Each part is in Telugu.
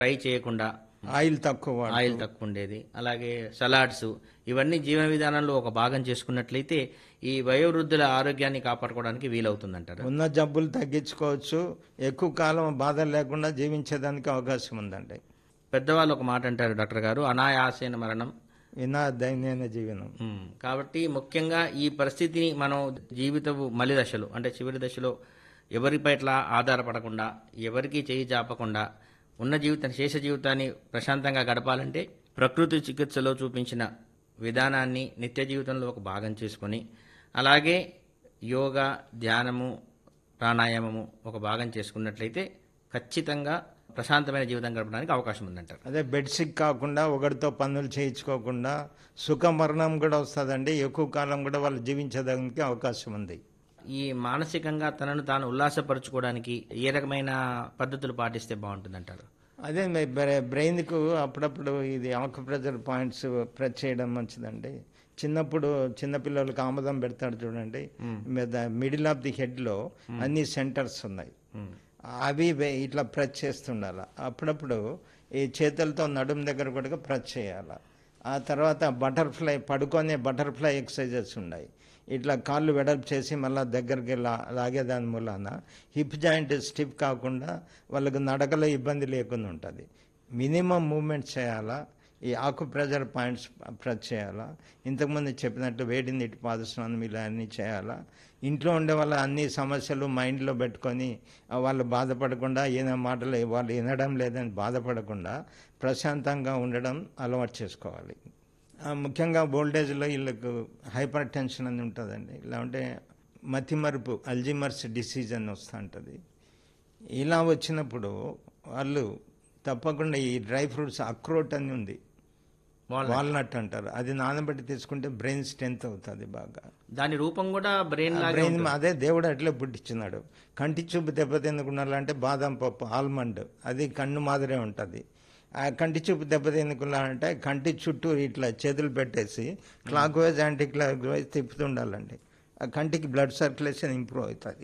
ఫ్రై చేయకుండా ఆయిల్ తక్కువ వాడు. ఆయిల్ తక్కువ ఉండేది అలాగే సలాడ్స్ ఇవన్నీ జీవన విధానంలో ఒక భాగం చేసుకున్నట్లయితే ఈ వయోవృద్ధుల ఆరోగ్యాన్ని కాపాడుకోవడానికి వీలవుతుందంటారు ఉన్న జబ్బులు తగ్గించుకోవచ్చు ఎక్కువ కాలం బాధ లేకుండా జీవించేదానికి అవకాశం ఉందండి పెద్దవాళ్ళు ఒక మాట అంటారు డాక్టర్ గారు అనాయాసైన మరణం వినా దైన్యన జీవనం ఉమ్, కాబట్టి ముఖ్యంగా ఈ పరిస్థితిని మనం జీవితపు మలి దశలో అంటే చివరి దశలో ఎవరి పట్ల ఆధారపడకుండా ఎవరికి చేయి చాపకుండా ఉన్న జీవితాన్ని శేష జీవితాన్ని ప్రశాంతంగా గడపాలంటే ప్రకృతి చికిత్సలో చూపించిన విధానాన్ని నిత్య జీవితంలో ఒక భాగం చేసుకొని అలాగే యోగా ధ్యానము ప్రాణాయామము ఒక భాగం చేసుకున్నట్లయితే ఖచ్చితంగా ప్రశాంతమైన జీవితం గడపడానికి అవకాశం ఉందంటారు అదే బెడ్ సిక్ కాకుండా ఒకరితో పనులు చేయించుకోకుండా సుఖ మరణం కూడా వస్తుందండి ఎక్కువ కాలం కూడా వాళ్ళు జీవించడానికి అవకాశం ఉంది ఈ మానసికంగా తనను తాను ఉల్లాసపరచుకోవడానికి ఏ రకమైన పద్ధతులు పాటిస్తే బాగుంటుందంటారు అదే మీ బ్రె- బ్రెయిన్కు అప్పుడప్పుడు ఇది ఆకుప్రెజర్ పాయింట్స్ ప్రెస్ చేయడం మంచిదండి చిన్నప్పుడు చిన్నపిల్లలకు ఆమదం పెడతాడు చూడండి మీద మిడిల్ ఆఫ్ ది హెడ్లో అన్ని సెంటర్స్ ఉన్నాయి ఉమ్. అవి వే- ఇట్లా ప్రెస్ చేస్తుండాలి అప్పుడప్పుడు ఈ చేతులతో నడుము దగ్గర కూడా ప్రెస్ చేయాలి ఆ తర్వాత బటర్ఫ్లై పడుకొనే బటర్ఫ్లై ఎక్సర్సైజెస్ ఉన్నాయి ఇట్లా కాళ్ళు వెడల్పు చేసి మళ్ళీ దగ్గరికి లా లాగేదాని మూలాన హిప్ జాయింట్ స్టిఫ్ కాకుండా వాళ్ళకు నడకలో ఇబ్బంది లేకుండా ఉంటుంది మినిమం మూమెంట్ చేయాలా ఈ ఆకు ప్రెజర్ పాయింట్స్ ప్రెస్ చేయాలా ఇంతకుముందు చెప్పినట్టు వేడి నీటి పాదస్నానం ఇలా అన్నీ చేయాలా ఇంట్లో ఉండే వాళ్ళ అన్ని సమస్యలు మైండ్లో పెట్టుకొని ఆ, వాళ్ళు బాధపడకుండా ఏదైనా మాటలు వాళ్ళు వినడం లేదని బాధపడకుండా ప్రశాంతంగా ఉండడం అలవాటు చేసుకోవాలి ఆ, ముఖ్యంగా ఓల్డేజ్లో వీళ్ళకు హైపర్ టెన్షన్ అని ఉంటుందండి ఇలా ఉంటే మతిమరుపు అల్జిమర్స్ డిసీజ్ అని వస్తూ ఉంటుంది ఇలా వచ్చినప్పుడు వాళ్ళు తప్పకుండా ఈ డ్రై ఫ్రూట్స్ అక్రోట్ అని ఉంది Walnut. వాల్నట్ అంటారు అది నానబెట్టి తీసుకుంటే బ్రెయిన్ స్ట్రెంత్ అవుతుంది బాగా దాని రూపం కూడా బ్రెయిన్ లాగే బ్రెయిన్ ఉంటుంది. అదే దేవుడు అట్లే పుట్టించినాడు కంటి చూపు దెబ్బతిందుకున్నారంటే బాదం పప్పు ఆల్మండ్ అది కన్ను మాదిరే ఉంటుంది ఆ కంటి చూపు దెబ్బతిందుకున్నారంటే కంటి చుట్టూ ఇట్లా చేతులు పెట్టేసి clockwise anticlockwise తిప్పుతుండాలండి ఆ కంటికి బ్లడ్ సర్క్యులేషన్ ఇంప్రూవ్ అవుతుంది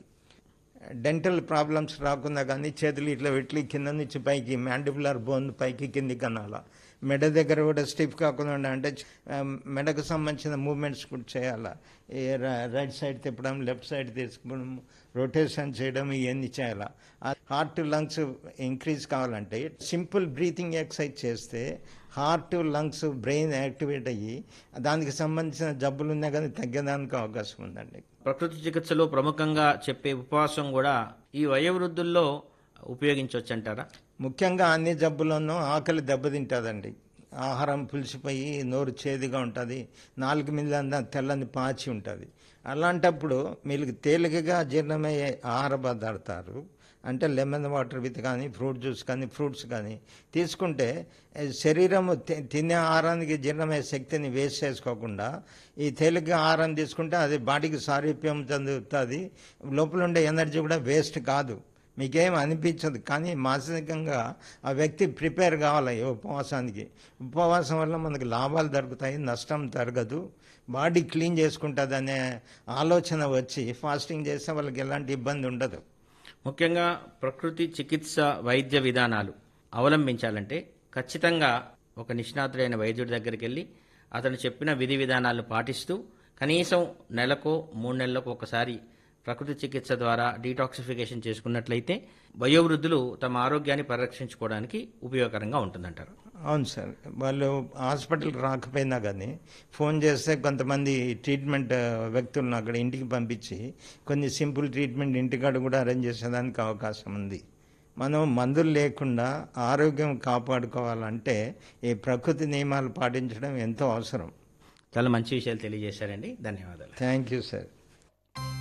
డెంటల్ ప్రాబ్లమ్స్ రాకుండా కానీ చేతులు ఇట్లా పెట్టి కింద నుంచి పైకి మ్యాండిబులర్ బోన్ పైకి కిందికి అనాలా మెడ దగ్గర కూడా స్టిఫ్ కాకుండా ఉండాలి. అంటే ఆ, మెడకు సంబంధించిన మూమెంట్స్ కూడా చేయాలా ఈ ర- రైట్ సైడ్ తిప్పడం లెఫ్ట్ సైడ్ తీసుకోవడం రొటేషన్ చేయడం ఇవన్నీ చేయాలా ఆ హార్ట్ లంగ్స్ ఇంక్రీజ్ కావాలంటే సింపుల్ బ్రీతింగ్ ఎక్సర్సైజ్ చేస్తే హార్ట్ లంగ్స్ బ్రెయిన్ యాక్టివేట్ అయ్యి దానికి సంబంధించిన జబ్బులు ఉన్నా కానీ తగ్గడానికి అవకాశం ఉందండి ప్రకృతి చికిత్సలో ప్రముఖంగా చెప్పే ఉపవాసం కూడా ఈ వయోవృద్ధుల్లో ఉపయోగించవచ్చు అంటారా ముఖ్యంగా అన్ని జబ్బుల్లోనూ ఆకలి దెబ్బతింటుందండి ఆహారం పులిసిపోయి నోరు చేదుగా ఉంటుంది నాలుగు మీద తెల్లని పాచి ఉంటుంది అలాంటప్పుడు మీకు తేలికగా జీర్ణమయ్యే ఆహార పదార్థాలు అంటే లెమన్ వాటర్ విత్ కానీ ఫ్రూట్ జ్యూస్ కానీ ఫ్రూట్స్ కానీ తీసుకుంటే ఏ, శరీరము తి- తినే ఆహారానికి జీర్ణమయ్యే శక్తిని వేస్ట్ చేసుకోకుండా ఈ తేలికగా ఆహారం తీసుకుంటే అది బాడీకి సారూప్యం చెందుతుంది లోపల ఉండే ఎనర్జీ కూడా వేస్ట్ కాదు మీకేం అనిపించదు కానీ మానసికంగా ఆ వ్యక్తి ప్రిపేర్ కావాలి ఈ ఉపవాసానికి ఉపవాసం వల్ల మనకు లాభాలు దొరుకుతాయి నష్టం జరగదు బాడీ క్లీన్ చేసుకుంటుంది అనే ఆలోచన వచ్చి ఫాస్టింగ్ చేస్తే వాళ్ళకి ఎలాంటి ఇబ్బంది ఉండదు ముఖ్యంగా ప్రకృతి చికిత్స వైద్య విధానాలు అవలంబించాలంటే ఖచ్చితంగా ఒక నిష్ణాతుడైన వైద్యుడి దగ్గరికి వెళ్ళి అతను చెప్పిన విధి విధానాలను పాటిస్తూ కనీసం నెలకో మూడు నెలలకు ఒకసారి ప్రకృతి చికిత్స ద్వారా డీటాక్సిఫికేషన్ చేసుకున్నట్లయితే వయోవృద్ధులు తమ ఆరోగ్యాన్ని పరిరక్షించుకోవడానికి ఉపయోగకరంగా ఉంటుందంటారు అవును సార్ వాళ్ళు హాస్పిటల్ రాకపోయినా కానీ ఫోన్ చేస్తే కొంతమంది ట్రీట్మెంట్ ఆ, వ్యక్తులను అక్కడ ఇంటికి పంపించి కొన్ని సింపుల్ ట్రీట్మెంట్ ఇంటికాడ కూడా అరేంజ్ చేసేదానికి అవకాశం ఉంది మనం మందులు లేకుండా ఆరోగ్యం కాపాడుకోవాలంటే ఈ ప్రకృతి నియమాలు పాటించడం ఎంతో అవసరం చాలా మంచి విషయాలు తెలియజేశారండి ధన్యవాదాలు థ్యాంక్ యూ సార్